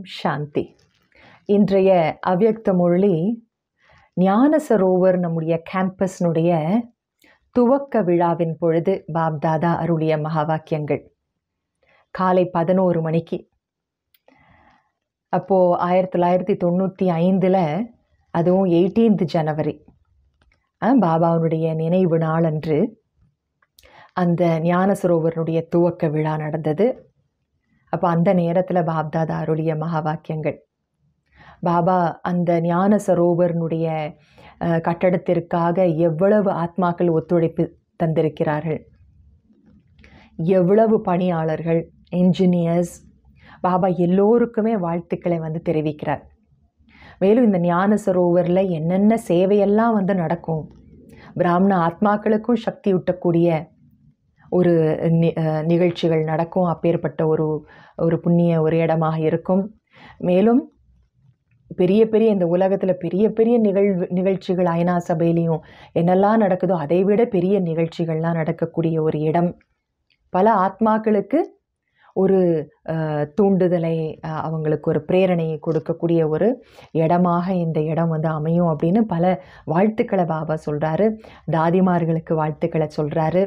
சாந்தி இன்றைய அவ்யக்த மொழி ஞான சரோவர் நம்முடைய கேம்பஸ்னுடைய துவக்க விழாவின் பொழுது பாப்தாதா அருளிய மகா வாக்கியங்கள் காலை பதினோரு மணிக்கு அப்போது ஆயிரத்தி தொள்ளாயிரத்தி தொண்ணூற்றி ஐந்தில் அதுவும் எயிட்டீன்த் ஜனவரி அஹ், பாபாவுடைய நினைவு நாளன்று அந்த ஞான சரோவரனுடைய துவக்க விழா நடந்தது அப்போ அந்த நேரத்தில் பாப்தாதா அருளிய மகா வாக்கியங்கள் பாபா அந்த ஞான சரோவரனுடைய அஹ், கட்டடத்திற்காக எவ்வளவு ஆத்மாக்கள் ஒத்துழைப்பு தந்திருக்கிறார்கள் எவ்வளவு பணியாளர்கள் என்ஜினியர்ஸ் பாபா எல்லோருக்குமே வாழ்த்துக்களை வந்து தெரிவிக்கிறார் மேலும் இந்த ஞான சரோவரில் என்னென்ன சேவையெல்லாம் வந்து நடக்கும் பிராமண ஆத்மாக்களுக்கும் சக்தி ஊட்டக்கூடிய ஒரு நி- அஹ் நிகழ்ச்சிகள் நடக்கும் அப்பேற்பட்ட ஒரு ஒரு புண்ணிய ஒரு இடமாக இருக்கும் மேலும் பெரிய பெரிய இந்த உலகத்தில் பெரிய பெரிய நிகழ்வு நிகழ்ச்சிகள் ஐநா சபையிலையும் என்னெல்லாம் நடக்குதோ அதை விட பெரிய நிகழ்ச்சிகள்லாம் நடக்கக்கூடிய ஒரு இடம் பல ஆத்மாக்களுக்கு ஒரு அஹ், தூண்டுதலை அஹ், அவங்களுக்கு ஒரு பிரேரணையை கொடுக்கக்கூடிய ஒரு இடமாக இந்த இடம் வந்து அமையும் அப்படின்னு பல வாழ்த்துக்களை பாபா சொல்கிறாரு தாதிமார்களுக்கு வாழ்த்துக்களை சொல்கிறாரு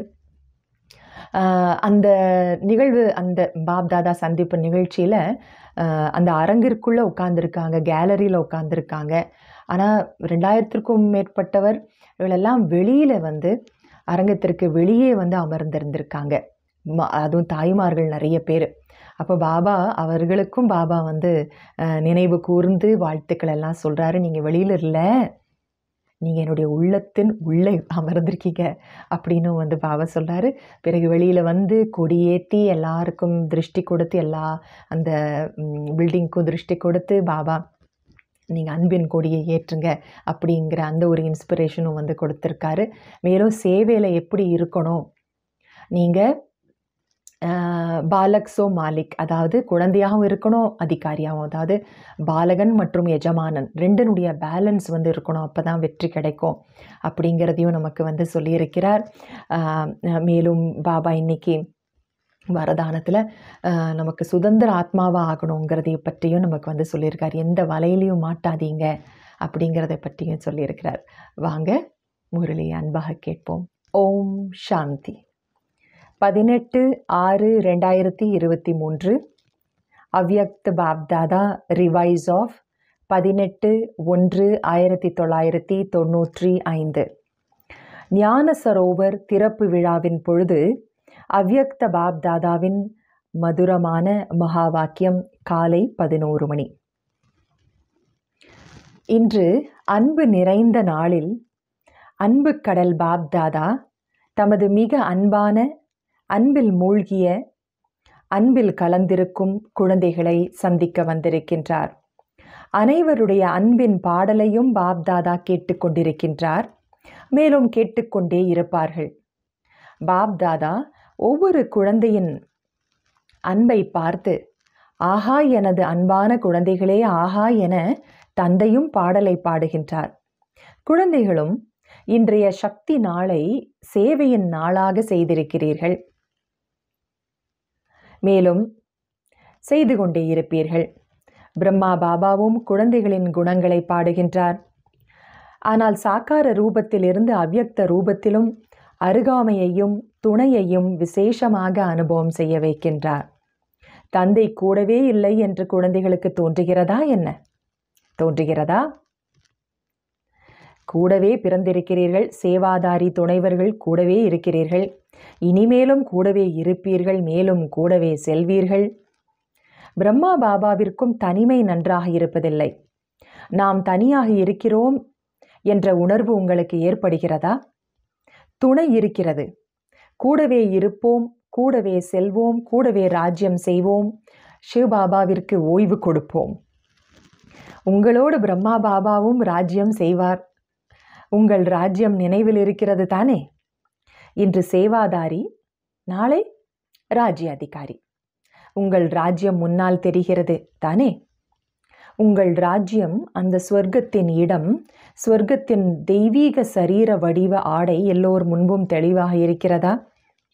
அந்த நிகழ்வு அந்த பாப் தாதா சந்திப்பு நிகழ்ச்சியில் அந்த அரங்கிற்குள்ளே உட்காந்துருக்காங்க கேலரியில் உட்காந்துருக்காங்க ஆனால் ரெண்டாயிரத்திற்கும் மேற்பட்டவர் இவளெல்லாம் வெளியில் வந்து அரங்கத்திற்கு வெளியே வந்து அமர்ந்திருந்திருக்காங்க ம- அதுவும் தாய்மார்கள் நிறைய பேர் அப்போ பாபா அவர்களுக்கும் பாபா வந்து அஹ், நினைவு கூர்ந்து வாழ்த்துக்கள் எல்லாம் சொல்கிறாரு நீங்கள் வெளியில் இல்லை நீங்கள் என்னுடைய உள்ளத்தின் உள்ளே அமர்ந்திருக்கீங்க அப்படின்னு வந்து பாபா சொல்கிறாரு பிறகு வெளியில் வந்து கொடியேற்றி எல்லாருக்கும் திருஷ்டி கொடுத்து எல்லா அந்த பில்டிங்க்கும் திருஷ்டி கொடுத்து பாபா நீங்கள் அன்பின் கொடியை ஏற்றுங்க அப்படிங்கிற அந்த ஒரு இன்ஸ்பிரேஷனும் வந்து கொடுத்துருக்காரு மேலும் சேவையில் எப்படி இருக்கணும் நீங்கள் பாலக் சோ மாலிக் அதாவது குழந்தையாகவும் இருக்கணும் அதிகாரியாகவும் அதாவது பாலகன் மற்றும் எஜமானன் ரெண்டினுடைய பேலன்ஸ் வந்து இருக்கணும் அப்போ தான் வெற்றி கிடைக்கும் அப்படிங்கிறதையும் நமக்கு வந்து சொல்லியிருக்கிறார் ஆஹ் மேலும் பாபா இன்னைக்கு வரதானத்தில் நமக்கு சுதந்திர ஆத்மாவாக ஆகணுங்கிறதை பற்றியும் நமக்கு வந்து சொல்லியிருக்கார் எந்த வலையிலையும் மாட்டாதீங்க அப்படிங்கிறத பற்றியும் சொல்லியிருக்கிறார் வாங்க முரளி அன்பாக கேட்போம் ஓம் சாந்தி பதினெட்டு ஆறு ரெண்டாயிரத்தி இருபத்தி மூன்று அவ்யக்த் பாப்தாதா ரிவைஸ் ஆஃப் பதினெட்டு ஒன்று ஆயிரத்தி தொள்ளாயிரத்தி தொண்ணூற்றி ஐந்து ஞான சரோவர் திறப்பு விழாவின் பொழுது அவ்யக்த பாப்தாதாவின் மதுரமான மகா வாக்கியம் காலை பதினோரு மணி இன்று அன்பு நிறைந்த நாளில் அன்பு கடல் பாப்தாதா தமது மிக அன்பான அன்பில் மூழ்கிய அன்பில் கலந்திருக்கும் குழந்தைகளை சந்திக்க வந்திருக்கின்றார் அனைவருடைய அன்பின் பாடலையும் பாப்தாதா கேட்டுக்கொண்டிருக்கின்றார் மேலும் கேட்டுக்கொண்டே இருப்பார்கள் பாப்தாதா ஒவ்வொரு குழந்தையின் அன்பை பார்த்து ஆஹா எனது அன்பான குழந்தைகளே ஆஹா என தந்தையும் பாடலை பாடுகின்றார் குழந்தைகளும் இன்றைய சக்தி நாளை சேவையின் நாளாக செய்திருக்கிறீர்கள் மேலும் செய்து கொண்டே இருப்பீர்கள் பிரம்மா பாபாவும் குழந்தைகளின் குணங்களை பாடுகின்றார் ஆனால் சாக்கார ரூபத்திலிருந்து அவ்யக்த ரூபத்திலும் அருகாமையையும் துணையையும் விசேஷமாக அனுபவம் செய்ய வைக்கின்றார் தந்தை கூடவே இல்லை என்று குழந்தைகளுக்கு தோன்றுகிறதா என்ன தோன்றுகிறதா கூடவே பிறந்திருக்கிறீர்கள் சேவாதாரி துணைவர்கள் கூடவே இருக்கிறீர்கள் இனிமேலும் கூடவே இருப்பீர்கள் மேலும் கூடவே செல்வீர்கள் பிரம்மா பாபாவிற்கும் தனிமை நன்றாக இருப்பதில்லை நாம் தனியாக இருக்கிறோம் என்ற உணர்வு உங்களுக்கு ஏற்படுகிறதா துணை இருக்கிறது கூடவே இருப்போம் கூடவே செல்வோம் கூடவே ராஜ்யம் செய்வோம் சிவபாபாவிற்கு ஓய்வு கொடுப்போம் உங்களோடு பிரம்மா பாபாவும் ராஜ்யம் செய்வார் உங்கள் ராஜ்யம் நினைவில் இருக்கிறது தானே இன்று சேவாதாரி நாளை ராஜ்ய அதிகாரி உங்கள் ராஜ்யம் முன்னால் தெரிகிறது தானே உங்கள் ராஜ்யம் அந்த ஸ்வர்க்கத்தின் இடம் ஸ்வர்க்கத்தின் தெய்வீக சரீர வடிவ ஆடை எல்லோர் முன்பும் தெளிவாக இருக்கிறதா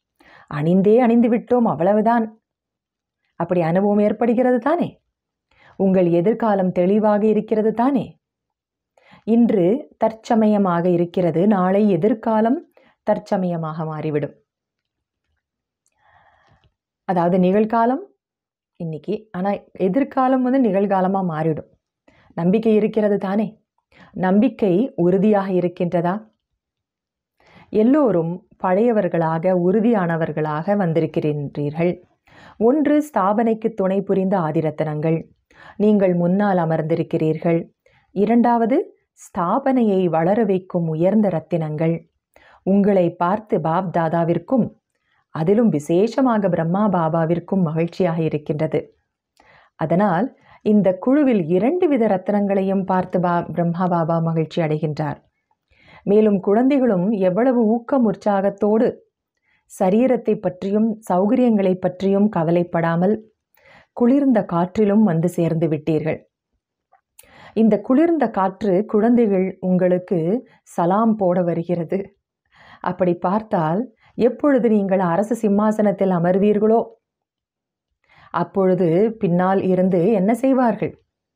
அணிந்தே அணிந்து விட்டோம் அவ்வளவுதான் அப்படி அனுபவம் ஏற்படுகிறது தானே உங்கள் எதிர்காலம் தெளிவாக இருக்கிறது தானே இன்று தற்சமயமாக இருக்கிறது நாளை எதிர்காலம் தற்சமயமாக மாறிவிடும் அதாவது நிகழ்காலம் இன்னைக்கு ஆனால் எதிர்காலம் வந்து நிகழ்காலமாக மாறிடும் நம்பிக்கை இருக்கிறது தானே நம்பிக்கை உறுதியாக இருக்கின்றதா எல்லோரும் பழையவர்களாக உறுதியானவர்களாக வந்திருக்கிறீர்கள் ஒன்று ஸ்தாபனைக்கு துணை புரிந்த ஆதிரத்தனங்கள் நீங்கள் முன்னால் அமர்ந்திருக்கிறீர்கள் இரண்டாவது ஸ்தாபனையை வளர வைக்கும் உயர்ந்த ரத்தினங்கள் உங்களை பார்த்து பாப் தாதாவிற்கும் அதிலும் விசேஷமாக பிரம்மா பாபாவிற்கும் மகிழ்ச்சியாக இருக்கின்றது அதனால் இந்த குழுவில் இரண்டு வித ரத்தினங்களையும் பார்த்து பா பிரம்மா பாபா மகிழ்ச்சி அடைகின்றார் மேலும் குழந்தைகளும் எவ்வளவு ஊக்கம் உற்சாகத்தோடு சரீரத்தை பற்றியும் சௌகரியங்களை பற்றியும் கவலைப்படாமல் குளிர்ந்த காற்றிலும் வந்து சேர்ந்து விட்டீர்கள் இந்த குளிர்ந்த காற்று குழந்தைகள் உங்களுக்கு சலாம் போட வருகிறது அப்படி பார்த்தால் எப்பொழுது நீங்கள் அரசு சிம்மாசனத்தில் அமர்வீர்களோ அப்பொழுது பின்னால் இருந்து என்ன செய்வார்கள்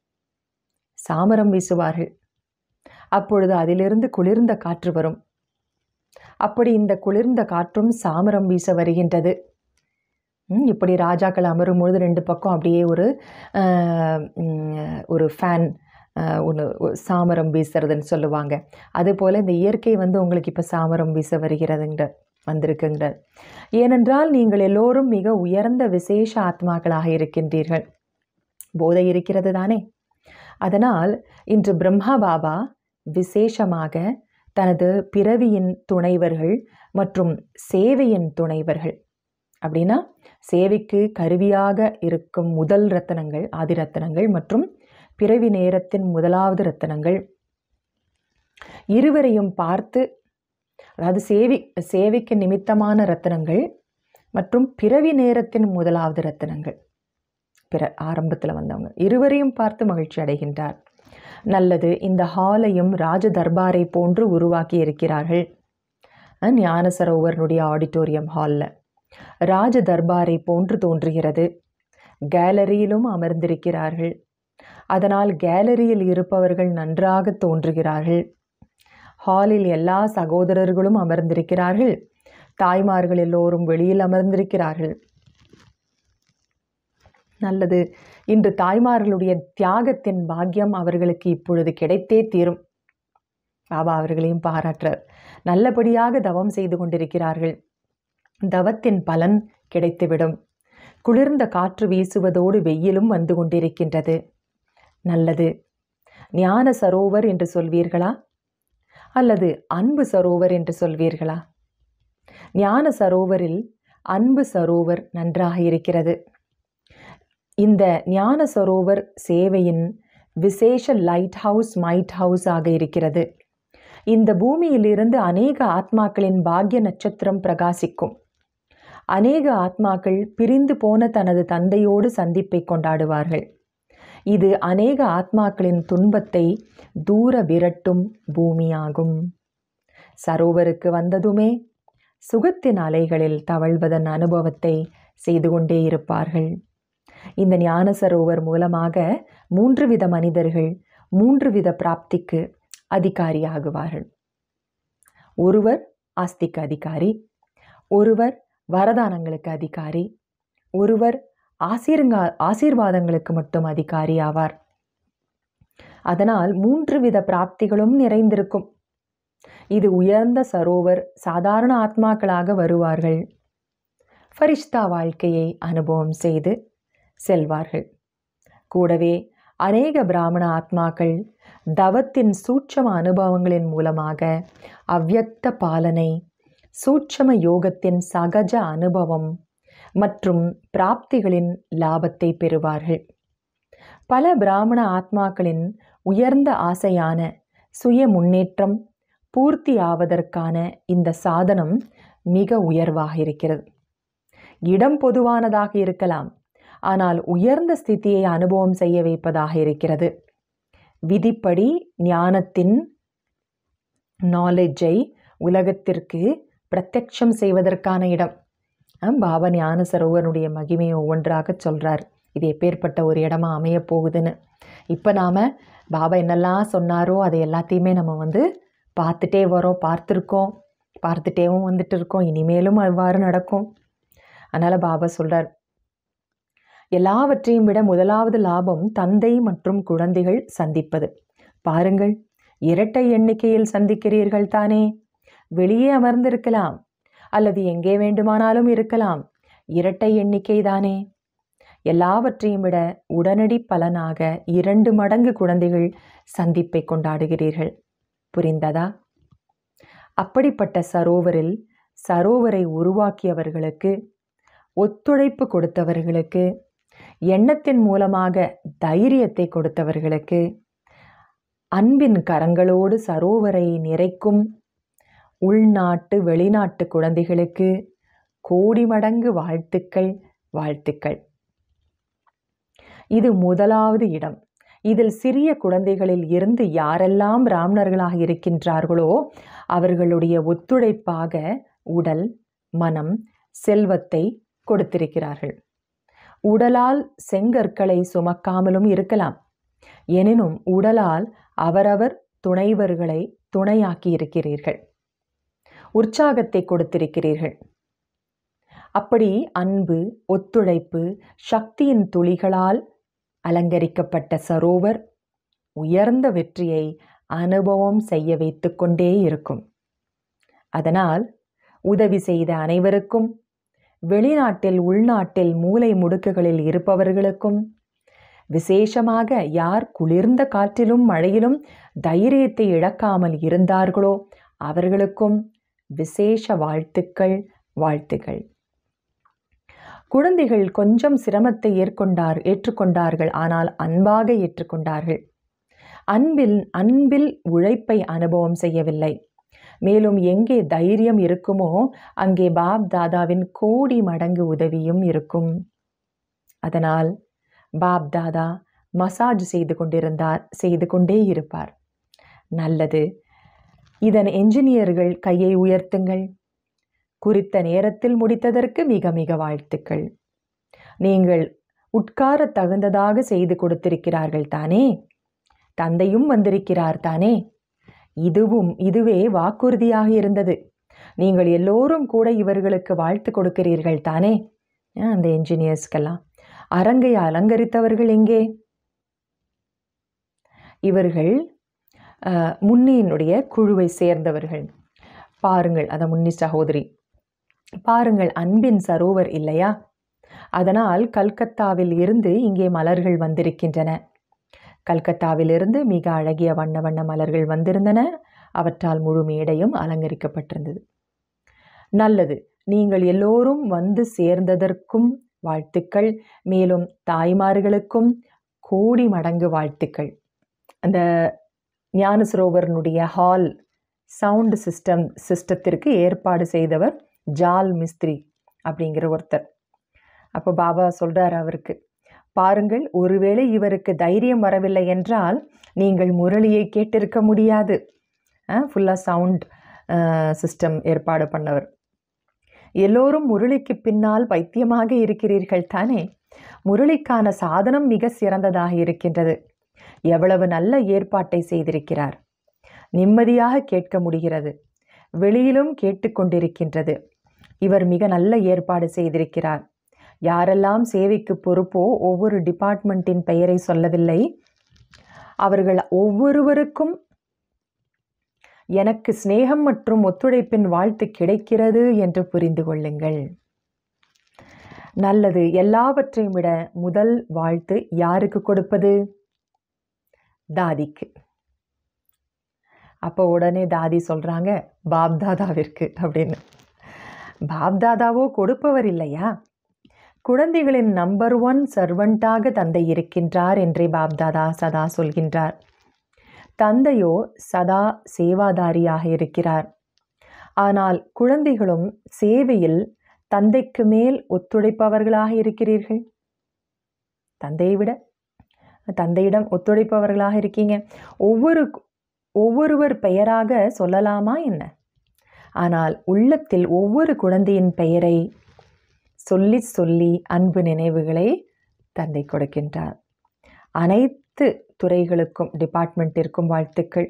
சாமரம் வீசுவார்கள் அப்பொழுது அதிலிருந்து குளிர்ந்த காற்று வரும் அப்படி இந்த குளிர்ந்த காற்றும் சாமரம் வீச வருகின்றது ம், இப்படி ராஜாக்கள் அமரும் பொழுது ரெண்டு பக்கம் அப்படியே ஒரு ஆஹ், ம், ஒரு ஃபேன் ஒன்று சாமரம் வீசுறதுன்னு சொல்லுவாங்க அதுபோல் இந்த இயற்கை வந்து உங்களுக்கு இப்போ சாமரம் வீச வருகிறதுங்க வந்திருக்குங்க ஏனென்றால் நீங்கள் எல்லோரும் மிக உயர்ந்த விசேஷ ஆத்மாக்களாக இருக்கின்றீர்கள் போதை இருக்கிறது தானே அதனால் இன்று பிரம்மா பாபா விசேஷமாக தனது பிறவியின் துணைவர்கள் மற்றும் சேவையின் துணைவர்கள் அப்படின்னா சேவைக்கு கருவியாக இருக்கும் முதல் ரத்தனங்கள் ஆதி ரத்தனங்கள் மற்றும் பிறவி நேரத்தின் முதலாவது ரத்தனங்கள் இருவரையும் பார்த்து அதாவது சேவி சேவைக்கு நிமித்தமான ரத்தினங்கள் மற்றும் பிறவி நேரத்தின் முதலாவது ரத்தினங்கள் பிற ஆரம்பத்தில் வந்தவங்க இருவரையும் பார்த்து மகிழ்ச்சி அடைகின்றார் நல்லது இந்த ஹாலையும் ராஜ தர்பாரை போன்று உருவாக்கி இருக்கிறார்கள் அஹ், ஞான சரோவரனுடைய ஆடிட்டோரியம் ஹாலில் ராஜ தர்பாரை போன்று தோன்றுகிறது கேலரியிலும் அமர்ந்திருக்கிறார்கள் அதனால் கேலரியில் இருப்பவர்கள் நன்றாக தோன்றுகிறார்கள் ஹாலில் எல்லா சகோதரர்களும் அமர்ந்திருக்கிறார்கள் தாய்மார்கள் எல்லோரும் வெளியில் அமர்ந்திருக்கிறார்கள் நல்லது இன்று தாய்மார்களுடைய தியாகத்தின் பாக்கியம் அவர்களுக்கு இப்பொழுது கிடைத்தே தீரும் பாபா அவர்களையும் பாராட்டுறார் நல்லபடியாக தவம் செய்து கொண்டிருக்கிறார்கள் தவத்தின் பலன் கிடைத்துவிடும் குளிர்ந்த காற்று வீசுவதோடு வெயிலும் வந்து கொண்டிருக்கின்றது நல்லது ஞான சரோவர் என்று சொல்வீர்களா அல்லது அன்பு சரோவர் என்று சொல்வீர்களா ஞான சரோவரில் அன்பு சரோவர் நன்றாக இருக்கிறது இந்த ஞான சரோவர் சேவையின் விசேஷ லைட் ஹவுஸ் மைட் ஹவுஸ் ஆக இருக்கிறது இந்த பூமியிலிருந்து அநேக ஆத்மாக்களின் பாக்ய நட்சத்திரம் பிரகாசிக்கும் அநேக ஆத்மாக்கள் பிரிந்து போன தனது தந்தையோடு சந்திப்பை கொண்டாடுவார்கள் இது அநேக ஆத்மாக்களின் துன்பத்தை தூர விரட்டும் பூமியாகும் சரோவருக்கு வந்ததுமே சுகத்தின் அலைகளில் தவழ்வதன் அனுபவத்தை செய்து கொண்டே இருப்பார்கள் இந்த ஞான சரோவர் மூலமாக மூன்று வித மனிதர்கள் மூன்று வித பிராப்திக்கு அதிகாரியாகுவார்கள் ஒருவர் ஆஸ்திக்கு அதிகாரி ஒருவர் வரதானங்களுக்கு அதிகாரி ஒருவர் ஆசீர்ங்கா ஆசீர்வாதங்களுக்கு மட்டும் அதிகாரி ஆவார் அதனால் மூன்று வித பிராப்திகளும் நிறைந்திருக்கும் இது உயர்ந்த சரோவர் சாதாரண ஆத்மாக்களாக வருவார்கள் ஃபரிஷ்தா வாழ்க்கையை அனுபவம் செய்து செல்வார்கள் கூடவே அநேக பிராமண ஆத்மாக்கள் தவத்தின் சூட்சம அனுபவங்களின் மூலமாக அவ்யக்த பாலனை சூட்சம யோகத்தின் சகஜ அனுபவம் மற்றும் பிராப்திகளின் லாபத்தை பெறுவார்கள் பல பிராமண ஆத்மாக்களின் உயர்ந்த ஆசையான சுய முன்னேற்றம் பூர்த்தி ஆவதற்கான இந்த சாதனம் மிக உயர்வாக இருக்கிறது இடம் பொதுவானதாக இருக்கலாம் ஆனால் உயர்ந்த ஸ்திதியை அனுபவம் செய்ய வைப்பதாக இருக்கிறது விதிப்படி ஞானத்தின் நாலேஜை உலகத்திற்கு பிரத்யக்ஷம் செய்வதற்கான இடம் அஹ் பாபா ஞான சரோவரனுடைய மகிமையை ஒவ்வொன்றாக சொல்றார் இது எப்பேற்பட்ட ஒரு இடமா அமைய போகுதுன்னு இப்போ நாம் பாபா என்னெல்லாம் சொன்னாரோ அதை எல்லாத்தையுமே நம்ம வந்து பார்த்துட்டே வரோம் பார்த்துருக்கோம் பார்த்துட்டேவும் வந்துட்டு இருக்கோம் இனிமேலும் அவ்வாறு நடக்கும் அதனால் பாபா சொல்கிறார் எல்லாவற்றையும் விட முதலாவது லாபம் தந்தை மற்றும் குழந்தைகள் சந்திப்பது பாருங்கள் இரட்டை எண்ணிக்கையில் சந்திக்கிறீர்கள் தானே வெளியே அமர்ந்திருக்கலாம் அல்லது எங்கே வேண்டுமானாலும் இருக்கலாம் இரட்டை எண்ணிக்கை தானே எல்லாவற்றையும் விட உடனடி பலனாக இரண்டு மடங்கு குழந்தைகள் சந்திப்பை கொண்டாடுகிறீர்கள் புரிந்ததா அப்படிப்பட்ட சரோவரில் சரோவரை உருவாக்கியவர்களுக்கு ஒத்துழைப்பு கொடுத்தவர்களுக்கு எண்ணத்தின் மூலமாக தைரியத்தை கொடுத்தவர்களுக்கு அன்பின் கரங்களோடு சரோவரை நிறைக்கும் உள்நாட்டு வெளிநாட்டு குழந்தைகளுக்கு கோடி மடங்கு வாழ்த்துக்கள் வாழ்த்துக்கள் இது முதலாவது இடம் இதில் சிறிய குழந்தைகளில் இருந்து யாரெல்லாம் பிராமணர்களாக இருக்கின்றார்களோ அவர்களுடைய ஒத்துழைப்பாக உடல் மனம் செல்வத்தை கொடுத்திருக்கிறார்கள் உடலால் செங்கற்களை சுமக்காமலும் இருக்கலாம் எனினும் உடலால் அவரவர் துணைவர்களை துணையாக்கி இருக்கிறீர்கள் உற்சாகத்தை கொடுத்திருக்கிறீர்கள் அப்படி அன்பு ஒத்துழைப்பு சக்தியின் துளிகளால் அலங்கரிக்கப்பட்ட சரோவர் உயர்ந்த வெற்றியை அனுபவம் செய்ய வைத்து கொண்டே இருக்கும் அதனால் உதவி செய்த அனைவருக்கும் வெளிநாட்டில் உள்நாட்டில் மூலை முடுக்குகளில் இருப்பவர்களுக்கும் விசேஷமாக யார் குளிர்ந்த காற்றிலும் மழையிலும் தைரியத்தை இழக்காமல் இருந்தார்களோ அவர்களுக்கும் விசேஷ வாழ்த்துக்கள் வாழ்த்துக்கள் குழந்தைகள் கொஞ்சம் சிரமத்தை ஏற்கொண்டார் ஏற்றுக்கொண்டார்கள் ஆனால் அன்பாக ஏற்றுக்கொண்டார்கள் அன்பில் அன்பில் உழைப்பை அனுபவம் செய்யவில்லை மேலும் எங்கே தைரியம் இருக்குமோ அங்கே பாப் தாதாவின் கோடி மடங்கு உதவியும் இருக்கும் அதனால் பாப் தாதா மசாஜ் செய்து கொண்டிருந்தார் செய்து கொண்டே இருப்பார் நல்லது இதன் என்ஜினியர்கள் கையை உயர்த்துங்கள் குறித்த நேரத்தில் முடித்ததற்கு மிக மிக வாழ்த்துக்கள் நீங்கள் உட்கார தகுந்ததாக செய்து கொடுத்திருக்கிறார்கள் தானே தந்தையும் வந்திருக்கிறார் தானே இதுவும் இதுவே வாக்குறுதியாக இருந்தது நீங்கள் எல்லோரும் கூட இவர்களுக்கு வாழ்த்து கொடுக்கிறீர்கள் தானே அந்த என்ஜினியர்ஸ்க்கெல்லாம் அரங்கை அலங்கரித்தவர்கள் எங்கே இவர்கள் முன்னியினுடைய குழுவை சேர்ந்தவர்கள் பாருங்கள் அந்த முன்னி சகோதரி பாருங்கள் அன்பின் சரோவர் இல்லையா அதனால் கல்கத்தாவில் இருந்து இங்கே மலர்கள் வந்திருக்கின்றன கல்கத்தாவிலிருந்து மிக அழகிய வண்ண வண்ண மலர்கள் வந்திருந்தன அவற்றால் முழு மேடையும் அலங்கரிக்கப்பட்டிருந்தது நல்லது நீங்கள் எல்லோரும் வந்து சேர்ந்ததற்கும் வாழ்த்துக்கள் மேலும் தாய்மார்களுக்கும் கோடி மடங்கு வாழ்த்துக்கள் அந்த ஞான சரோவரனுடைய ஹால் சவுண்டு சிஸ்டம் சிஸ்டத்திற்கு ஏற்பாடு செய்தவர் ஜால் மிஸ்திரி அப்படிங்கிற ஒருத்தர் அப்போ பாபா சொல்கிறார் அவருக்கு பாருங்கள் ஒருவேளை இவருக்கு தைரியம் வரவில்லை என்றால் நீங்கள் முரளியை கேட்டிருக்க முடியாது ஃபுல்லாக சவுண்ட் சிஸ்டம் ஏற்பாடு பண்ணவர் எல்லோரும் முரளிக்கு பின்னால் பைத்தியமாக இருக்கிறீர்கள் தானே முரளிக்கான சாதனம் மிக சிறந்ததாக இருக்கின்றது எவ்வளவு நல்ல ஏற்பாட்டை செய்திருக்கிறார் நிம்மதியாக கேட்க முடிகிறது வெளியிலும் கேட்டுக்கொண்டிருக்கின்றது இவர் மிக நல்ல ஏற்பாடு செய்திருக்கிறார் யாரெல்லாம் சேவைக்கு பொறுப்போ ஒவ்வொரு டிபார்ட்மெண்ட்டின் பெயரை சொல்லவில்லை அவர்கள் ஒவ்வொருவருக்கும் எனக்கு சிநேகம் மற்றும் ஒத்துழைப்பின் வாழ்த்து கிடைக்கிறது என்று புரிந்து கொள்ளுங்கள் நல்லது எல்லாவற்றையும் விட முதல் வாழ்த்து யாருக்கு கொடுப்பது தாதிக்கு அப்போ உடனே தாதி சொல்கிறாங்க பாப்தாதாவிற்கு அப்படின்னு பாப்தாதாவோ கொடுப்பவர் இல்லையா குழந்தைகளின் நம்பர் ஒன் சர்வெண்ட்டாக தந்தை இருக்கின்றார் என்றே பாப்தாதா சதா சொல்கின்றார் தந்தையோ சதா சேவாதாரியாக இருக்கிறார் ஆனால் குழந்தைகளும் சேவையில் தந்தைக்கு மேல் ஒத்துழைப்பவர்களாக இருக்கிறீர்கள் தந்தையை விட தந்தையிடம் ஒத்துழைப்பவர்களாக இருக்கீங்க ஒவ்வொரு ஒவ்வொருவர் பெயராக சொல்லலாமா என்ன ஆனால் உள்ளத்தில் ஒவ்வொரு குழந்தையின் பெயரை சொல்லி சொல்லி அன்பு நினைவுகளை தந்தை கொடுக்கின்றார் அனைத்து துறைகளுக்கும் டிபார்ட்மெண்ட்டிற்கும் வாழ்த்துக்கள்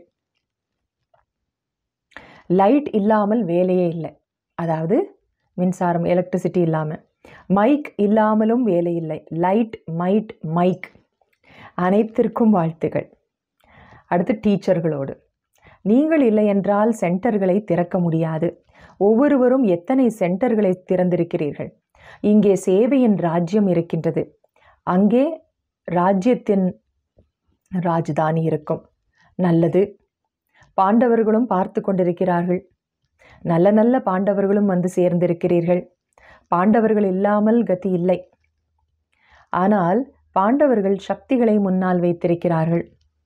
லைட் இல்லாமல் வேலையே இல்லை அதாவது மின்சாரம் எலக்ட்ரிசிட்டி இல்லாமல் மைக் இல்லாமலும் வேலை இல்லை லைட் மைட் மைக் அனைத்திற்கும் வாழ்த்துகள் அடுத்து டீச்சர்களோடு நீங்கள் இல்லை என்றால் சென்டர்களை திறக்க முடியாது ஒவ்வொருவரும் எத்தனை சென்டர்களை திறந்திருக்கிறீர்கள் இங்கே சேவையின் ராஜ்யம் இருக்கின்றது அங்கே ராஜ்யத்தின் ராஜதானி இருக்கும் நல்லது பாண்டவர்களும் பார்த்து கொண்டிருக்கிறார்கள் நல்ல நல்ல பாண்டவர்களும் வந்து சேர்ந்திருக்கிறீர்கள் பாண்டவர்கள் இல்லாமல் கதி இல்லை ஆனால் பாண்டவர்கள் சக்திகளை முன்னால் வைத்திருக்கிறார்கள்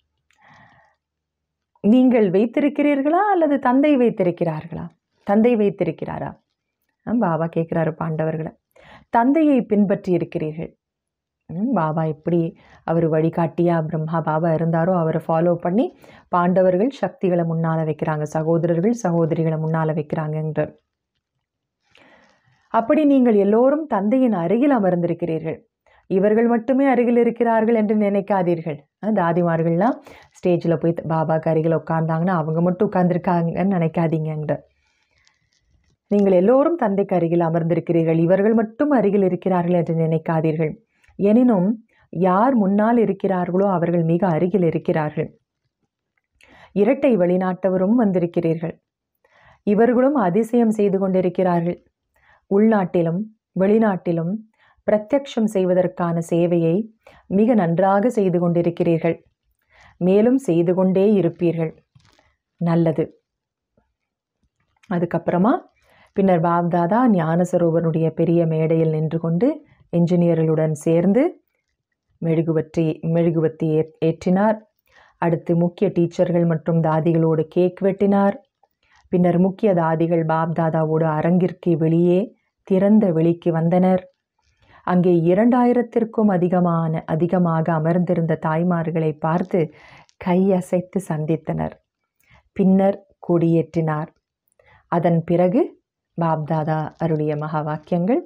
நீங்கள் வைத்திருக்கிறீர்களா அல்லது தந்தை வைத்திருக்கிறார்களா தந்தை வைத்திருக்கிறாரா ஆ, பாபா கேட்குறாரு பாண்டவர்களை தந்தையை பின்பற்றி இருக்கிறீர்கள் ம், பாபா எப்படி அவர் வழிகாட்டியா பிரம்மா பாபா இருந்தாரோ அவரை ஃபாலோ பண்ணி பாண்டவர்கள் சக்திகளை முன்னால் வைக்கிறாங்க சகோதரர்கள் சகோதரிகளை முன்னால் வைக்கிறாங்கன்ற அப்படி நீங்கள் எல்லோரும் தந்தையின் அருகில் அமர்ந்திருக்கிறீர்கள் இவர்கள் மட்டுமே அருகில் இருக்கிறார்கள் என்று நினைக்காதீர்கள் அஹ் தாதிமார்கள்லாம் ஸ்டேஜில் போய் பாபாக்கு அருகில் உட்கார்ந்தாங்கன்னா அவங்க மட்டும் உட்கார்ந்துருக்காங்கன்னு நினைக்காதீங்கன்ற நீங்கள் எல்லோரும் தந்தைக்கு அருகில் அமர்ந்திருக்கிறீர்கள் இவர்கள் மட்டும் அருகில் இருக்கிறார்கள் என்று நினைக்காதீர்கள் எனினும் யார் முன்னால் இருக்கிறார்களோ அவர்கள் மிக அருகில் இருக்கிறார்கள் இரட்டை வெளிநாட்டவரும் வந்திருக்கிறீர்கள் இவர்களும் அதிசயம் செய்து கொண்டிருக்கிறார்கள் உள்நாட்டிலும் வெளிநாட்டிலும் பிரத்யக்ஷம் செய்வதற்கான சேவையை மிக நன்றாக செய்து கொண்டிருக்கிறீர்கள் மேலும் செய்து கொண்டே இருப்பீர்கள் நல்லது அதுக்கப்புறமா பின்னர் பாப்தாதா ஞானசரோவருடைய பெரிய மேடையில் நின்று கொண்டு என்ஜினியர்களுடன் சேர்ந்து மெழுகுவற்றி மெழுகுவத்தி ஏ ஏற்றினார் அடுத்து முக்கிய டீச்சர்கள் மற்றும் தாதிகளோடு கேக் வெட்டினார் பின்னர் முக்கிய தாதிகள் பாப்தாதாவோடு அரங்கிற்கு வெளியே திறந்த வெளிக்கு வந்தனர் அங்கே இரண்டாயிரத்திற்கும் அதிகமான அதிகமாக அமர்ந்திருந்த தாய்மார்களை பார்த்து கையசைத்து சந்தித்தனர் பின்னர் கொடியேற்றினார் அதன் பிறகு பாப்தாதா அருளிய மகா வாக்கியங்கள்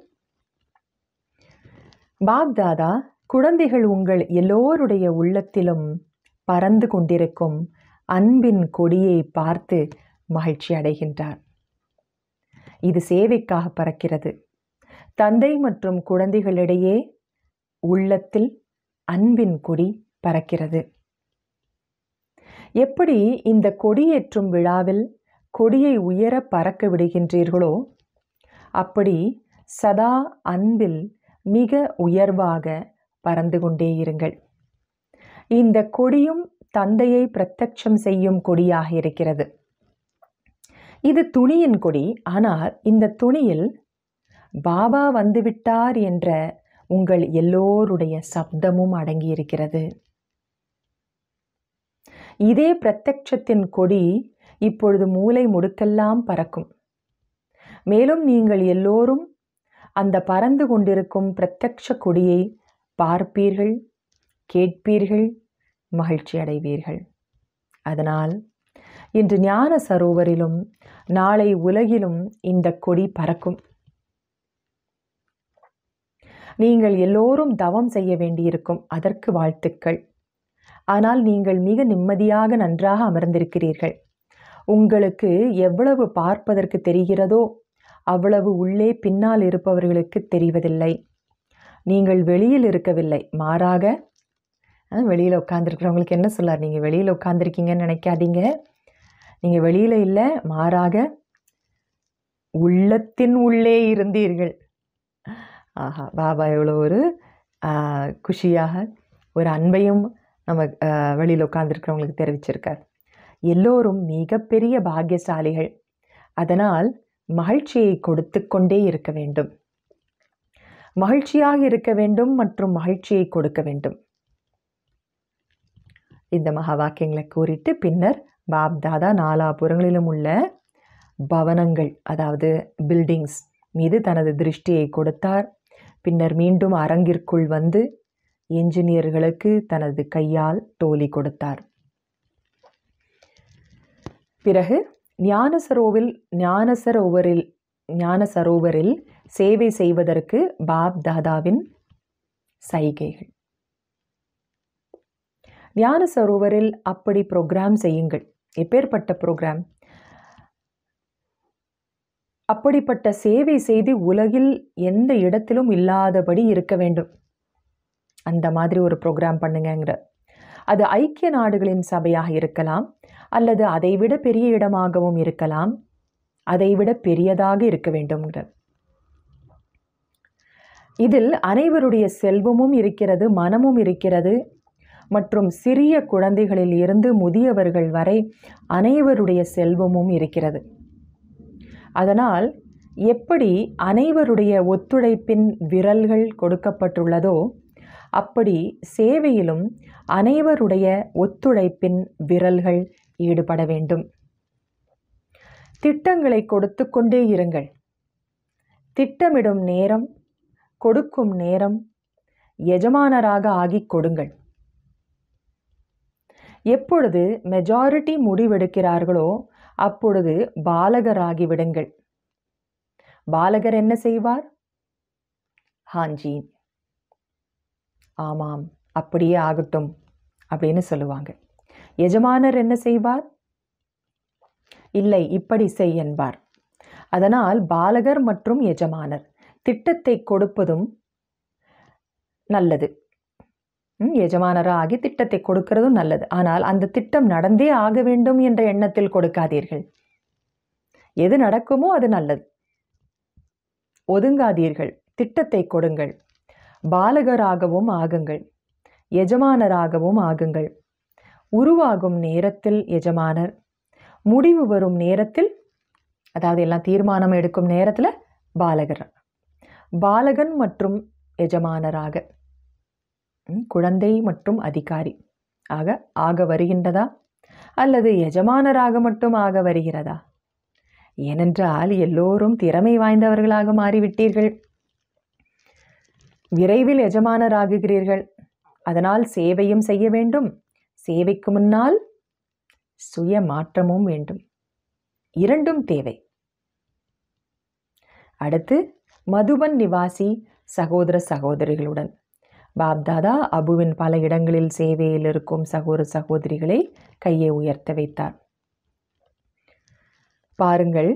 பாப்தாதா குழந்தைகள் உங்கள் எல்லோருடைய உள்ளத்திலும் பறந்து கொண்டிருக்கும் அன்பின் கொடியை பார்த்து மகிழ்ச்சி அடைகின்றார் இது சேவைக்காக பறக்கிறது தந்தை மற்றும் குழந்தைகளிடையே உள்ளத்தில் அன்பின் கொடி பறக்கிறது எப்படி இந்த கொடியேற்றும் விழாவில் கொடியை உயர பறக்க விடுகின்றீர்களோ அப்படி சதா அன்பில் மிக உயர்வாக பறந்து கொண்டே இருங்கள் இந்த கொடியும் தந்தையை பிரத்யட்சம் செய்யும் கொடியாக இருக்கிறது இது துணியின் கொடி ஆனால் இந்த துணியில் பாபா வந்துவிட்டார் என்ற உங்கள் எல்லோருடைய சப்தமும் அடங்கியிருக்கிறது இதே பிரத்யட்சத்தின் கொடி இப்பொழுது மூலை முடுக்கெல்லாம் பறக்கும் மேலும் நீங்கள் எல்லோரும் அந்த பறந்து கொண்டிருக்கும் பிரத்யட்ச கொடியை பார்ப்பீர்கள் கேட்பீர்கள் மகிழ்ச்சி அடைவீர்கள் அதனால் இன்று ஞான சரோவரிலும் நாளை உலகிலும் இந்த கொடி பறக்கும் நீங்கள் எல்லோரும் தவம் செய்ய வேண்டியிருக்கும் அதற்கு வாழ்த்துக்கள் ஆனால் நீங்கள் மிக நிம்மதியாக நன்றாக அமர்ந்திருக்கிறீர்கள் உங்களுக்கு எவ்வளவு பார்ப்பதற்கு தெரிகிறதோ அவ்வளவு உள்ளே பின்னால் இருப்பவர்களுக்கு தெரிவதில்லை நீங்கள் வெளியில் இருக்கவில்லை மாறாக அஹ், வெளியில் உட்காந்துருக்கிறவங்களுக்கு என்ன சொல்லார் நீங்கள் வெளியில் உட்காந்துருக்கீங்கன்னு நினைக்காதீங்க நீங்கள் வெளியில் இல்லை மாறாக உள்ளத்தின் உள்ளே இருந்தீர்கள் ஆஹா பாபா எவ்வளோ ஒரு ஆஹ், குஷியாக ஒரு அன்பையும் நம்ம ஆஹ், வெளியில் உட்காந்துருக்கிறவங்களுக்கு தெரிவிச்சிருக்கார் எல்லோரும் மிகப்பெரிய பாக்கியசாலிகள் அதனால் மகிழ்ச்சியை கொடுத்து கொண்டே இருக்க வேண்டும் மகிழ்ச்சியாக இருக்க வேண்டும் மற்றும் மகிழ்ச்சியை கொடுக்க வேண்டும் இந்த மகா வாக்கியங்களை கூறிட்டு பின்னர் பாப் தாதா நாலாபுறங்களிலும் உள்ள பவனங்கள் அதாவது பில்டிங்ஸ் மீது தனது திருஷ்டியை கொடுத்தார் பின்னர் மீண்டும் அரங்கிற்குள் வந்து என்ஜினியர்களுக்கு தனது கையால் டோலி கொடுத்தார் பிறகு ஞானசரோவில் ஞானசரோவரில் ஞானசரோவரில் சேவை செய்வதற்கு பாப் தாதாவின் சைகைகள் ஞான சரோவரில் அப்படி ப்ரோக்ராம் செய்யுங்கள் எப்பேற்பட்ட ப்ரோக்ராம் அப்படிப்பட்ட சேவை செய்து உலகில் எந்த இடத்திலும் இல்லாதபடி இருக்க வேண்டும் அந்த மாதிரி ஒரு ப்ரோக்ராம் பண்ணுங்கங்கிற அது ஐக்கிய நாடுகளின் சபையாக இருக்கலாம் அல்லது அதைவிட பெரிய இடமாகவும் இருக்கலாம் அதைவிட பெரியதாக இருக்க வேண்டும்ங்கிற இதில் அனைவருடைய செல்வமும் இருக்கிறது மனமும் இருக்கிறது மற்றும் சிறிய குழந்தைகளில் இருந்து முதியவர்கள் வரை அனைவருடைய செல்வமும் இருக்கிறது அதனால் எப்படி அனைவருடைய ஒத்துழைப்பின் விரல்கள் கொடுக்கப்பட்டுள்ளதோ அப்படி சேவையிலும் அனைவருடைய ஒத்துழைப்பின் விரல்கள் ஈடுபட வேண்டும் திட்டங்களை கொடுத்து கொண்டே இருங்கள் திட்டமிடும் நேரம் கொடுக்கும் நேரம் எஜமானராக ஆகிக் கொடுங்கள் எப்பொழுது மெஜாரிட்டி முடிவெடுக்கிறார்களோ அப்பொழுது பாலகராகி விடுங்கள் பாலகர் என்ன செய்வார் ஹாஞ்சி ஆமாம் அப்படியே ஆகட்டும் அப்படின்னு சொல்லுவாங்க எஜமானர் என்ன செய்வார் இல்லை இப்படி செய் என்பார் அதனால் பாலகர் மற்றும் எஜமானர் திட்டத்தை கொடுப்பதும் நல்லது ம், எஜமானராகி திட்டத்தை கொடுக்கிறதும் நல்லது ஆனால் அந்த திட்டம் நடந்தே ஆக வேண்டும் என்ற எண்ணத்தில் கொடுக்காதீர்கள் எது நடக்குமோ அது நல்லது ஒதுங்காதீர்கள் திட்டத்தை கொடுங்கள் பாலகராகவும் ஆகுங்கள் எஜமானராகவும் ஆகுங்கள் உருவாகும் நேரத்தில் எஜமானர் முடிவு வரும் நேரத்தில் அதாவது எல்லாம் தீர்மானம் எடுக்கும் நேரத்தில் பாலகர் பாலகன் மற்றும் எஜமானராக ம், குழந்தை மற்றும் அதிகாரி ஆக ஆக வருகின்றதா அல்லது எஜமானராக மட்டும் ஆக வருகிறதா ஏனென்றால் எல்லோரும் திறமை வாய்ந்தவர்களாக மாறிவிட்டீர்கள் விரைவில் எஜமானராகுகிறீர்கள் அதனால் சேவையும் செய்ய வேண்டும் சேவைக்கு முன்னால் சுய மாற்றமும் வேண்டும் இரண்டும் தேவை அடுத்து மதுபன் நிவாசி சகோதர சகோதரிகளுடன் பாப்தாதா அபுவின் பல இடங்களில் சேவையில் இருக்கும் சகோதர சகோதரிகளை கையை உயர்த்த வைத்தார் பாருங்கள்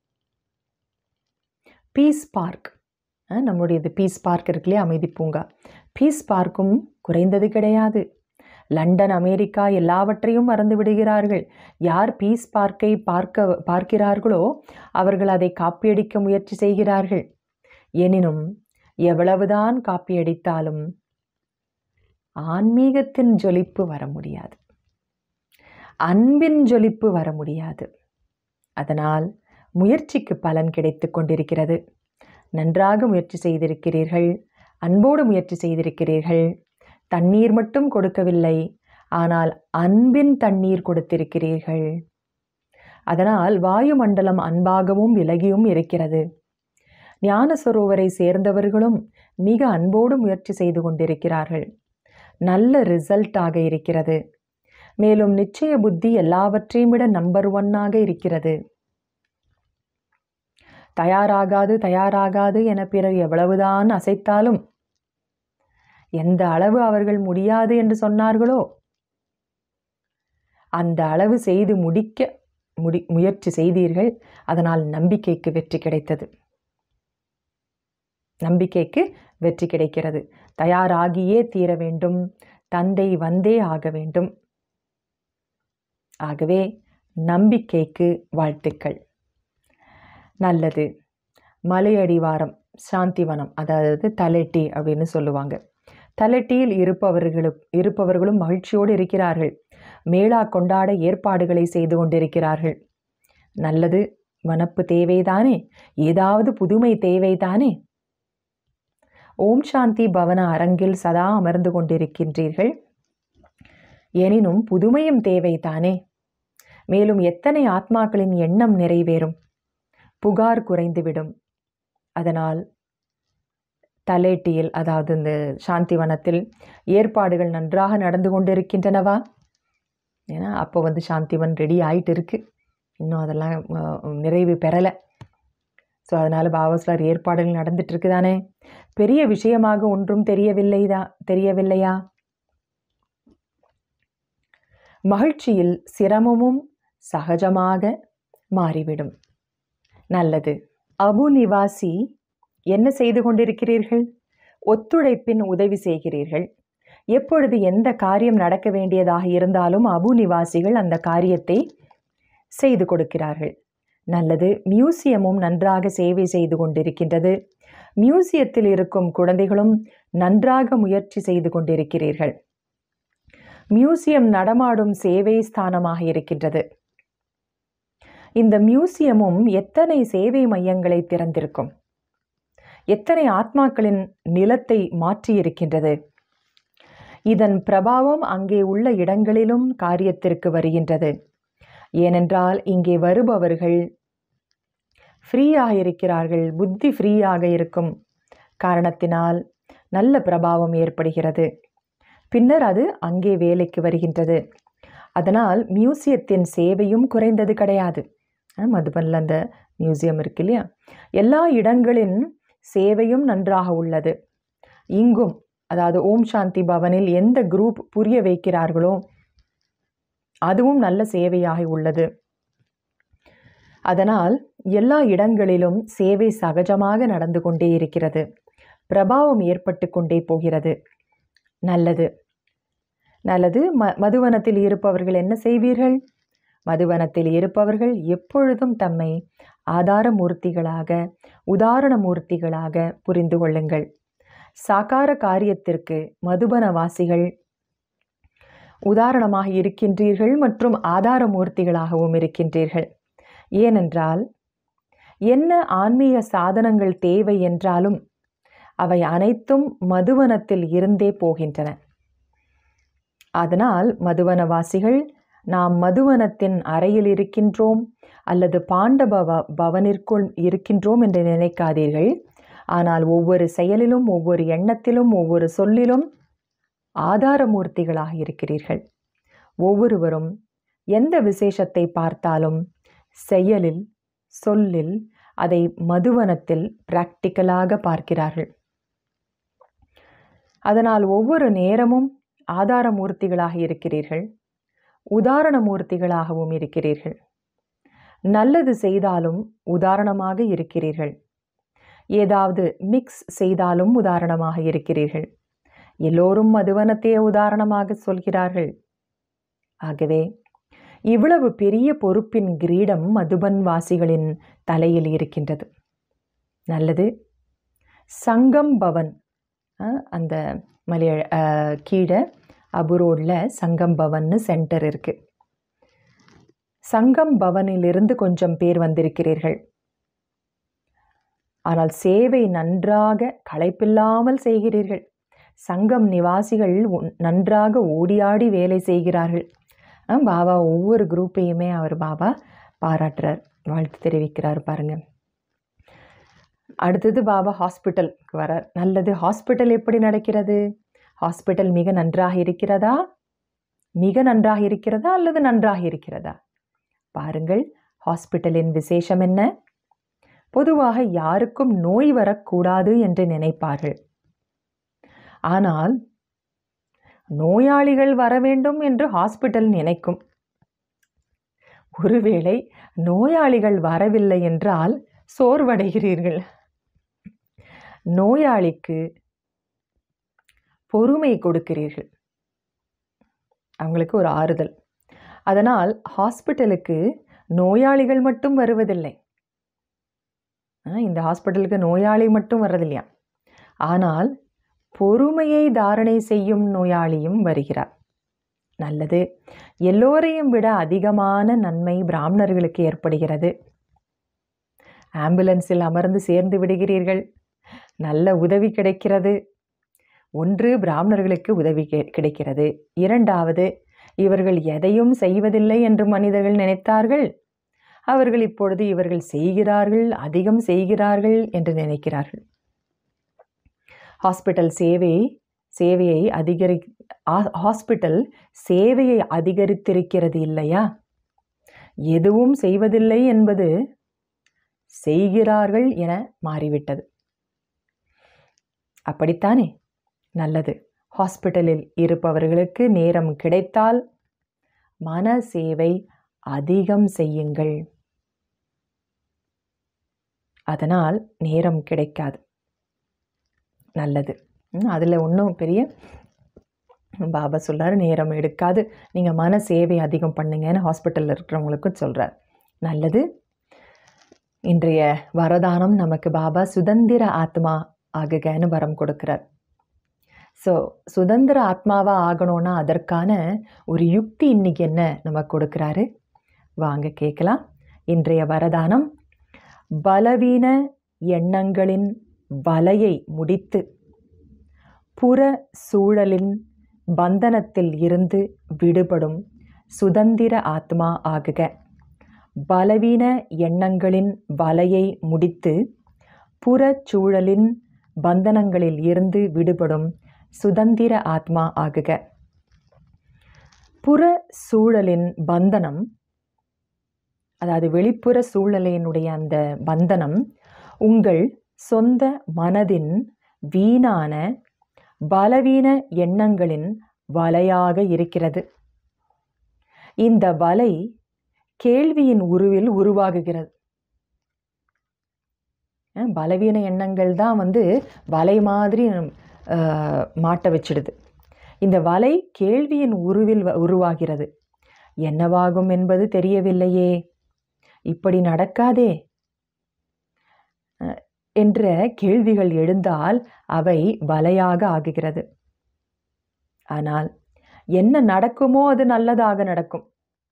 பீஸ் பார்க் அஹ், நம்முடைய இது பீஸ் பார்க் இருக்கு இல்லையா அமைதி பூங்கா பீஸ் பார்க்கும் குறைந்தது கிடையாது லண்டன் அமெரிக்கா எல்லாவற்றையும் மறந்து விடுகிறார்கள் யார் பீஸ் பார்க்கை பார்க்க பார்க்கிறார்களோ அவர்கள் அதை காப்பியடிக்க முயற்சி செய்கிறார்கள் எனினும் எவ்வளவுதான் காப்பியடித்தாலும் ஆன்மீகத்தின் ஜொலிப்பு வர முடியாது அன்பின் ஜொலிப்பு வர முடியாது அதனால் முயற்சிக்கு பலன் கிடைத்து கொண்டிருக்கிறது நன்றாக முயற்சி செய்திருக்கிறீர்கள் அன்போடு முயற்சி செய்திருக்கிறீர்கள் தண்ணீர் மட்டும் கொடுக்கவில்லை ஆனால் அன்பின் தண்ணீர் கொடுத்திருக்கிறீர்கள் அதனால் வாயுமண்டலம் அன்பாகவும் விலகியும் இருக்கிறது ஞான சரோவரை சேர்ந்தவர்களும் மிக அன்போடு முயற்சி செய்து கொண்டிருக்கிறார்கள் நல்ல ரிசல்ட்டாக இருக்கிறது மேலும் நிச்சய புத்தி எல்லாவற்றையும் விட நம்பர் ஒன்னாக இருக்கிறது தயாராகாது தயாராகாது என பிறர் எவ்வளவுதான் அசைத்தாலும் எந்த அளவு அவர்கள் முடியாது என்று சொன்னார்களோ அந்த அளவு செய்து முடிக்க முடி முயற்சி செய்தீர்கள் அதனால் நம்பிக்கைக்கு வெற்றி கிடைத்தது நம்பிக்கைக்கு வெற்றி கிடைக்கிறது தயாராகியே தீர வேண்டும் தந்தை வந்தே ஆக வேண்டும் ஆகவே நம்பிக்கைக்கு வாழ்த்துக்கள் நல்லது மலையடிவாரம் சாந்திவனம் அதாவது தலெட்டி அப்படின்னு சொல்லுவாங்க தலெட்டியில் இருப்பவர்களும் இருப்பவர்களும் மகிழ்ச்சியோடு இருக்கிறார்கள் மேளா கொண்டாட ஏற்பாடுகளை செய்து கொண்டிருக்கிறார்கள் நல்லது வனப்பு தேவைதானே ஏதாவது புதுமை தேவைதானே ஓம் சாந்தி பவன அரங்கில் சதா அமர்ந்து கொண்டிருக்கின்றீர்கள் எனினும் புதுமையும் தேவைதானே மேலும் எத்தனை ஆத்மாக்களின் எண்ணம் நிறைவேறும் புகார் குறைந்துவிடும் அதனால் தலேட்டியில் அதாவது இந்த சாந்திவனத்தில் ஏற்பாடுகள் நன்றாக நடந்து கொண்டிருக்கின்றனவா ஏன்னா அப்போ வந்து சாந்திவன் ரெடி ஆயிட்டு இருக்கு இன்னும் அதெல்லாம் அஹ், நிறைவு பெறலை ஸோ அதனால் பாபாஸ்லார் ஏற்பாடுகள் நடந்துட்டு இருக்குதானே பெரிய விஷயமாக ஒன்றும் தெரியவில்லைதா தெரியவில்லையா மகிழ்ச்சியில் சிரமமும் சகஜமாக மாறிவிடும் நல்லது அபு நிவாசி என்ன செய்து கொண்டிருக்கிறீர்கள் ஒத்துழைப்பின் உதவி செய்கிறீர்கள் எப்பொழுது எந்த காரியம் நடக்க வேண்டியதாக இருந்தாலும் அபு நிவாசிகள் அந்த காரியத்தை செய்து கொடுக்கிறார்கள் நல்லது மியூசியமும் நன்றாக சேவை செய்து கொண்டிருக்கின்றது மியூசியத்தில் இருக்கும் குழந்தைகளும் நன்றாக முயற்சி செய்து கொண்டிருக்கிறீர்கள் மியூசியம் நடமாடும் சேவை ஸ்தானமாக இருக்கின்றது இந்த மியூசியமும் எத்தனை சேவை மையங்களை திறந்திருக்கும் எத்தனை ஆத்மாக்களின் நிலத்தை மாற்றியிருக்கின்றது இதன் பிரபாவம் அங்கே உள்ள இடங்களிலும் காரியத்திற்கு வருகின்றது ஏனென்றால் இங்கே வருபவர்கள் ஃப்ரீயாக இருக்கிறார்கள் புத்தி ஃப்ரீயாக இருக்கும் காரணத்தினால் நல்ல பிரபாவம் ஏற்படுகிறது பின்னர் அது அங்கே வேலைக்கு வருகின்றது அதனால் மியூசியத்தின் சேவையும் குறைந்தது கிடையாது மதுபனில் அந்த மியூசியம் இருக்கு இல்லையா எல்லா இடங்களின் சேவையும் நன்றாக உள்ளது இங்கும் அதாவது ஓம் சாந்தி பவனில் எந்த குரூப் புரிய வைக்கிறார்களோ அதுவும் நல்ல சேவையாக உள்ளது அதனால் எல்லா இடங்களிலும் சேவை சகஜமாக நடந்து கொண்டே இருக்கிறது பிரபாவம் ஏற்பட்டு கொண்டே போகிறது நல்லது நல்லது ம மதுவனத்தில் இருப்பவர்கள் என்ன செய்வீர்கள் மதுவனத்தில் இருப்பவர்கள் எப்பொழுதும் தம்மை ஆதாரமூர்த்திகளாக உதாரண மூர்த்திகளாக புரிந்து கொள்ளுங்கள் சாக்கார காரியத்திற்கு மதுபனவாசிகள் உதாரணமாக இருக்கின்றீர்கள் மற்றும் ஆதாரமூர்த்திகளாகவும் இருக்கின்றீர்கள் ஏனென்றால் என்ன ஆன்மீக சாதனங்கள் தேவை என்றாலும் அவை அனைத்தும் மதுவனத்தில் இருந்தே போகின்றன அதனால் மதுவனவாசிகள் நாம் மதுவனத்தின் அறையில் இருக்கின்றோம் அல்லது பாண்டப பவனிற்குள் இருக்கின்றோம் என்று நினைக்காதீர்கள் ஆனால் ஒவ்வொரு செயலிலும் ஒவ்வொரு எண்ணத்திலும் ஒவ்வொரு சொல்லிலும் ஆதாரமூர்த்திகளாக இருக்கிறீர்கள் ஒவ்வொருவரும் எந்த விசேஷத்தை பார்த்தாலும் செயலில் சொல்லில் அதை மதுவனத்தில் பிராக்டிக்கலாக பார்க்கிறார்கள் அதனால் ஒவ்வொரு நேரமும் ஆதாரமூர்த்திகளாக இருக்கிறீர்கள் உதாரண மூர்த்திகளாகவும் இருக்கிறீர்கள் நல்லது செய்தாலும் உதாரணமாக இருக்கிறீர்கள் ஏதாவது மிக்ஸ் செய்தாலும் உதாரணமாக இருக்கிறீர்கள் எல்லோரும் மதுவனத்தையே உதாரணமாக சொல்கிறார்கள் ஆகவே இவ்வளவு பெரிய பொறுப்பின் கிரீடம் மதுபன் வாசிகளின் தலையில் இருக்கின்றது நல்லது சங்கம் பவன் அந்த மலைய கீழே அபுரோடில் சங்கம் பவன்னு சென்டர் இருக்குது சங்கம் பவனிலிருந்து கொஞ்சம் பேர் வந்திருக்கிறீர்கள் ஆனால் சேவை நன்றாக களைப்பில்லாமல் செய்கிறீர்கள் சங்கம் நிவாசிகள் நன்றாக ஓடியாடி வேலை செய்கிறார்கள் பாபா ஒவ்வொரு குரூப்பையுமே அவர் பாபா பாராட்டுறார் வாழ்த்து தெரிவிக்கிறார் பாருங்க அடுத்தது பாபா ஹாஸ்பிட்டலுக்கு வரார் நல்லது ஹாஸ்பிட்டல் எப்படி நடக்கிறது ஹாஸ்பிட்டல் மிக நன்றாக இருக்கிறதா மிக நன்றாக இருக்கிறதா அல்லது நன்றாக இருக்கிறதா பாருங்கள் ஹாஸ்பிட்டலின் விசேஷம் என்ன பொதுவாக யாருக்கும் நோய் வரக்கூடாது என்று நினைப்பார்கள் ஆனால் நோயாளிகள் வர வேண்டும் என்று ஹாஸ்பிட்டல் நினைக்கும் ஒருவேளை நோயாளிகள் வரவில்லை என்றால் சோர்வடைகிறீர்கள் நோயாளிக்கு பொறுமை கொடுக்கிறீர்கள் அவங்களுக்கு ஒரு ஆறுதல் அதனால் ஹாஸ்பிட்டலுக்கு நோயாளிகள் மட்டும் வருவதில்லை இந்த ஹாஸ்பிட்டலுக்கு நோயாளி மட்டும் வர்றதில்லையா ஆனால் பொறுமையை தாரணை செய்யும் நோயாளியும் வருகிறார் நல்லது எல்லோரையும் விட அதிகமான நன்மை பிராமணர்களுக்கு ஏற்படுகிறது ஆம்புலன்ஸில் அமர்ந்து சேர்ந்து விடுகிறீர்கள் நல்ல உதவி கிடைக்கிறது ஒன்று பிராமணர்களுக்கு உதவி கிடைக்கிறது இரண்டாவது இவர்கள் எதையும் செய்வதில்லை என்று மனிதர்கள் நினைத்தார்கள் அவர்கள் இப்பொழுது இவர்கள் செய்கிறார்கள் அதிகம் செய்கிறார்கள் என்று நினைக்கிறார்கள் ஹாஸ்பிட்டல் சேவை சேவையை அதிகரி ஹாஸ்பிட்டல் சேவையை அதிகரித்திருக்கிறது இல்லையா எதுவும் செய்வதில்லை என்பது செய்கிறார்கள் என மாறிவிட்டது அப்படித்தானே நல்லது ஹாஸ்பிட்டலில் இருப்பவர்களுக்கு நேரம் கிடைத்தால் மன சேவை அதிகம் செய்யுங்கள் அதனால் நேரம் கிடைக்காது நல்லது அதில் ஒன்றும் பெரிய பாபா சொல்கிறார் நேரம் எடுக்காது நீங்கள் மன சேவை அதிகம் பண்ணுங்கன்னு ஹாஸ்பிட்டலில் இருக்கிறவங்களுக்கும் சொல்கிறார் நல்லது இன்றைய வரதானம் நமக்கு பாபா சுதந்திர ஆத்மா ஆகுகன்னு வரம் கொடுக்கிறார் ஸோ சுதந்திர ஆத்மாவாக ஆகணும்னா அதற்கான ஒரு யுக்தி இன்னைக்கு என்ன நமக்கு கொடுக்குறாரு வாங்க கேட்கலாம் இன்றைய வரதானம் பலவீன எண்ணங்களின் வலையை முடித்து புற சூழலின் பந்தனத்தில் இருந்து விடுபடும் சுதந்திர ஆத்மா ஆகுக பலவீன எண்ணங்களின் வலையை முடித்து புறச்சூழலின் பந்தனங்களில் இருந்து விடுபடும் சுதந்திர ஆத்மா ஆகுக புற சூழலின் பந்தனம் அதாவது வெளிப்புற சூழலினுடைய அந்த பந்தனம் உங்கள் சொந்த மனதின் வீணான பலவீன எண்ணங்களின் வலையாக இருக்கிறது இந்த வலை கேள்வியின் உருவில் உருவாகுகிறது அஹ் பலவீன எண்ணங்கள் தான் வந்து வலை மாதிரி அஹ், மாட்ட வச்சிடுது இந்த வலை கேள்வியின் உருவில் வ- உருவாகிறது என்னவாகும் என்பது தெரியவில்லையே இப்படி நடக்காதே அஹ், என்ற கேள்விகள் எழுந்தால் அவை வலையாக ஆகுகிறது ஆனால் என்ன நடக்குமோ அது நல்லதாக நடக்கும்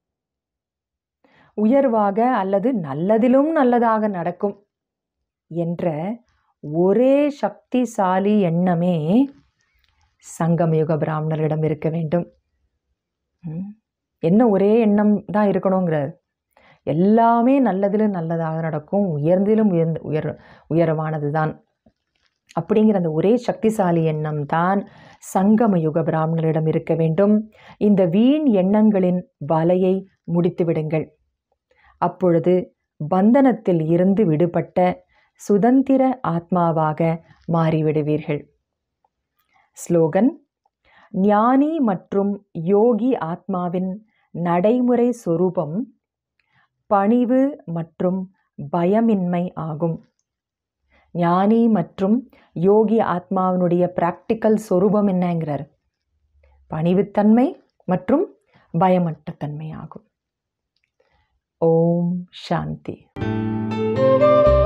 உயர்வாக அல்லது நல்லதிலும் நல்லதாக நடக்கும் என்ற ஒரே சக்திசாலி எண்ணமே சங்கமயுக பிராமணரிடம் இருக்க வேண்டும் ம். என்ன ஒரே எண்ணம் தான் இருக்கணுங்கிறார் எல்லாமே நல்லதிலும் நல்லதாக நடக்கும் உயர்ந்திலும் உயர்ந்த உயர் உயரமானது தான் அப்படிங்கிற அந்த ஒரே சக்திசாலி எண்ணம் தான் சங்கம யுக பிராமணரிடம் இருக்க வேண்டும் இந்த வீண் எண்ணங்களின் வலையை முடித்து விடுங்கள் அப்பொழுது பந்தனத்தில் இருந்து விடுபட்ட சுதந்திர ஆத்மாவாக மாறிவிடுவீர்கள் ஸ்லோகன் ஞானி மற்றும் யோகி ஆத்மாவின் நடைமுறை சொரூபம் பணிவு மற்றும் பயமின்மை ஆகும் ஞானி மற்றும் யோகி ஆத்மாவினுடைய பிராக்டிக்கல் சொரூபம் என்னங்கிறார் பணிவுத்தன்மை மற்றும் பயமற்ற தன்மை ஆகும் ஓம் சாந்தி